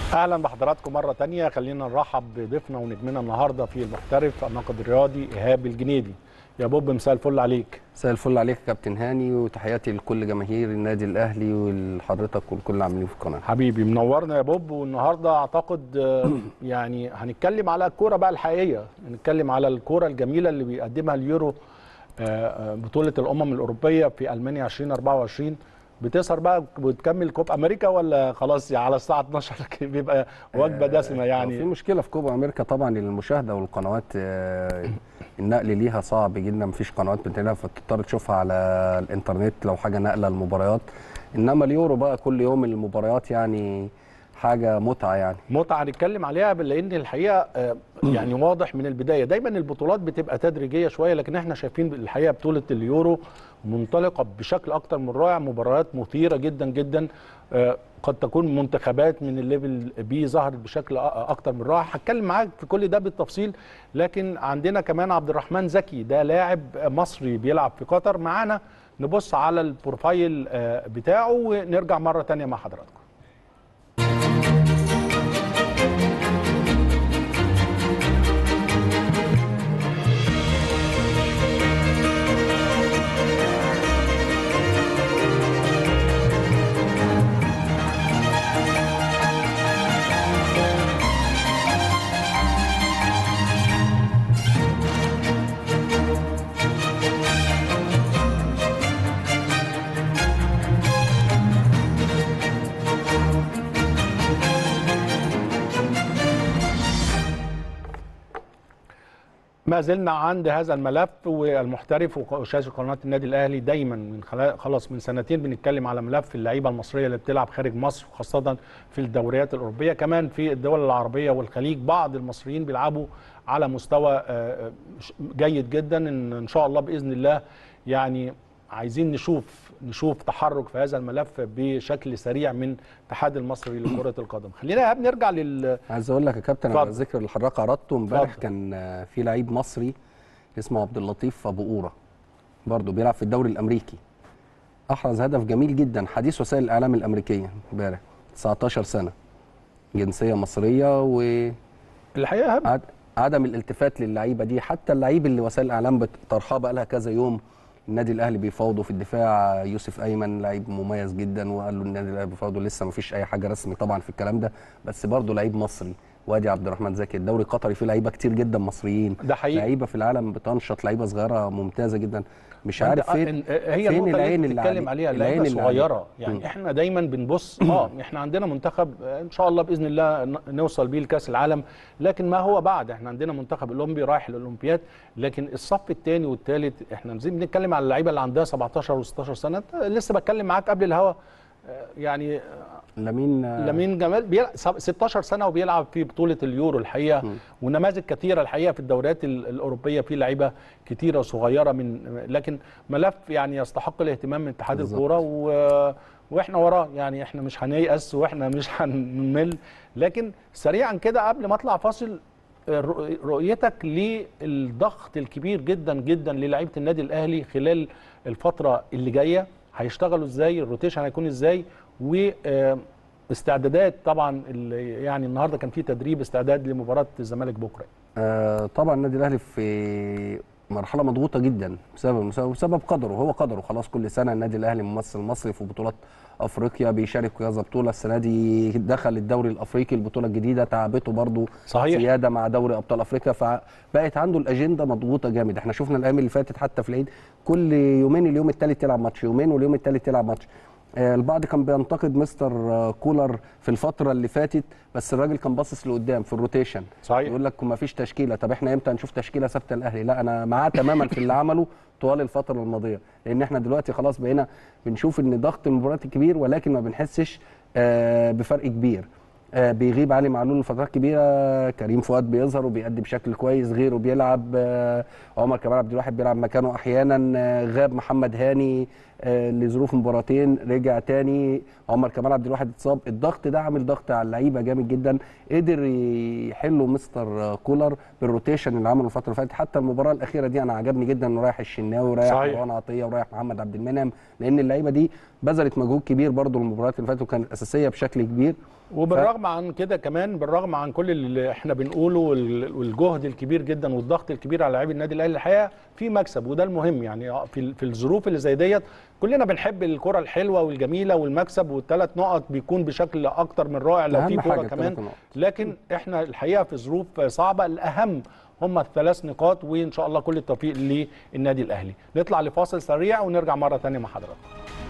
اهلا بحضراتكم مره تانية خلينا نرحب بضيفنا ونجمنا النهارده في المحترف الناقد الرياضي ايهاب الجنيدي يا بوب مساء الفل عليك مساء الفل عليك يا كابتن هاني وتحياتي لكل جماهير النادي الاهلي ولحضرتك ولكل اللي عاملين في القناه حبيبي منورنا يا بوب والنهارده اعتقد آه، يعني هنتكلم على الكوره بقى الحقيقيه هنتكلم على الكوره الجميله اللي بيقدمها اليورو آه، آه، بطوله الامم الاوروبيه في المانيا 2024 بتسهر بقى وتكمل كوب امريكا ولا خلاص يعني على الساعه 12 بيبقى وجبه دسمه في يعني مشكله في كوبا امريكا طبعا للمشاهده والقنوات آه، النقل ليها صعب جدا مفيش قنوات بتنقلها فبتضطر تشوفها على الانترنت لو حاجه نقله المباريات انما اليورو بقى كل يوم المباريات يعني حاجه متعه يعني متعه هنتكلم عليها لان الحقيقه آه، يعني واضح من البدايه دايما البطولات بتبقى تدريجيه شويه لكن احنا شايفين الحقيقه بطوله اليورو منطلقه بشكل اكتر من رائع مباريات مثيره جدا جدا آه، قد تكون منتخبات من الليفل بي ظهرت بشكل أ- اكتر من رائع هتكلم معاك في كل ده بالتفصيل لكن عندنا كمان عبد الرحمن زكي ده لاعب مصري بيلعب في قطر معانا نبص على البروفايل آه، بتاعه ونرجع مره تانية مع حضراتكم ما زلنا عند هذا الملف والمحترف وشاشه قناه النادي الاهلي دايما من خلال خلاص من سنتين بنتكلم على ملف اللعيبه المصريه اللي بتلعب خارج مصر خاصه في الدوريات الاوروبيه كمان في الدول العربيه والخليج بعض المصريين بيلعبوا على مستوى آه، جيد جدا ان ان شاء الله باذن الله يعني عايزين نشوف نشوف تحرك في هذا الملف بشكل سريع من الاتحاد المصري لكره القدم خلينا يا إيهاب نرجع لل عايز اقول لك يا كابتن على اتفضل. الذكر اللي حضرتك عرضته امبارح اتفضل. كان آه، في لعيب مصري اسمه عبد اللطيف ابو قوره برضه بيلعب في الدوري الامريكي احرز هدف جميل جدا حديث وسائل الاعلام الامريكيه امبارح 19 سنه جنسيه مصريه و الحقيقه إيهاب عد- عدم الالتفات للعيبه دي حتى اللعيب اللي وسائل الاعلام بتطرحها بقى لها كذا يوم النادي الاهلي بيفاوضه في الدفاع يوسف ايمن لعيب مميز جدا وقال له النادي الاهلي بيفاوضه لسه ما فيش اي حاجه رسمي طبعا في الكلام ده بس برضه لعيب مصري وادي عبد الرحمن زكي الدوري القطري فيه لعيبه كتير جدا مصريين ده حقيقي لعيبه في العالم بتنشط لعيبه صغيره ممتازه جدا مش أنت- عارف فين إن- هي فين النقطة العين اللي اللي بتتكلم عليه؟ عليها اللعيبه العين اللي عليه. صغيره يعني مم. احنا دايما بنبص اه احنا عندنا منتخب آه، ان شاء الله باذن الله ن- نوصل بيه لكاس العالم لكن ما هو بعد احنا عندنا منتخب اولمبي رايح الاولمبياد لكن الصف الثاني والثالث احنا زي بنتكلم على اللعيبه اللي عندها 17 و16 سنه أنت لسه بتكلم معاك قبل الهوا آه، يعني آه، لامين آه، لامين جمال بيلعب 16 سنه وبيلعب في بطوله اليورو الحقيقه مم. ونماذج كثيره الحقيقه في الدوريات ال- الاوروبيه في لعيبه كثيره صغيره من لكن ملف يعني يستحق الاهتمام من اتحاد بالظبط. الكوره و... واحنا وراه يعني احنا مش هنيأس واحنا مش هنمل لكن سريعا كده قبل ما اطلع فاصل رؤ- رؤيتك للضغط الكبير جدا جدا للاعيبه النادي الاهلي خلال الفتره اللي جايه هيشتغلوا ازاي الروتيشن هيكون ازاي و آه، استعدادات طبعا اللي يعني النهارده كان في تدريب استعداد لمباراه الزمالك بكره آه، طبعا النادي الاهلي في مرحله مضغوطه جدا بسبب بسبب قدره هو قدره خلاص كل سنه النادي الاهلي ممثل مصري في بطولات افريقيا بيشارك في كذا بطوله السنه دي دخل الدوري الافريقي البطوله الجديده تعبته برضو صحيح زياده مع دوري ابطال افريقيا فبقت عنده الاجنده مضغوطه جامد احنا شفنا الايام اللي فاتت حتى في العيد كل يومين اليوم الثالث يلعب ماتش يومين واليوم الثالث يلعب ماتش آه، البعض كان بينتقد مستر آه، كولر في الفتره اللي فاتت بس الراجل كان باصص لقدام في الروتيشن صحيح يقول لك ما فيش تشكيله طب احنا امتى هنشوف تشكيله ثابته الاهلي لا انا معاه تماما في اللي عمله طوال الفتره الماضيه لان احنا دلوقتي خلاص بقينا بنشوف ان ضغط المباريات كبير ولكن ما بنحسش آه، بفرق كبير آه، بيغيب علي معلول لفترات كبيره كريم فؤاد بيظهر وبيأدي بشكل كويس غيره بيلعب آه، عمر كمال عبد الواحد بيلعب مكانه احيانا آه، غاب محمد هاني آه، لظروف مباراتين رجع تاني عمر كمال عبد الواحد اتصاب الضغط ده عامل ضغط على اللعيبه جامد جدا قدر يحله مستر كولر بالروتيشن اللي عمله الفتره اللي فاتت حتى المباراه الاخيره دي انا عجبني جدا انه رايح الشناوي ورايح صحيح. مروان عطيه ورايح محمد عبد المنعم لان اللعيبه دي بذلت مجهود كبير برضو المباريات اللي فاتت وكانت اساسيه بشكل كبير وبالرغم بالرغم عن كده كمان بالرغم عن كل اللي احنا بنقوله وال- والجهد الكبير جدا والضغط الكبير على لاعبي النادي الاهلي الحقيقه في مكسب وده المهم يعني في في الظروف اللي زي ديت كلنا بنحب الكره الحلوه والجميله والمكسب والثلاث نقط بيكون بشكل اكتر من رائع لو أهم في حاجة كوره الثلاث كمان نقط. لكن احنا الحقيقه في ظروف صعبه الاهم هم الثلاث نقاط وان شاء الله كل التوفيق للنادي الاهلي نطلع لفاصل سريع ونرجع مره ثانيه مع حضراتكم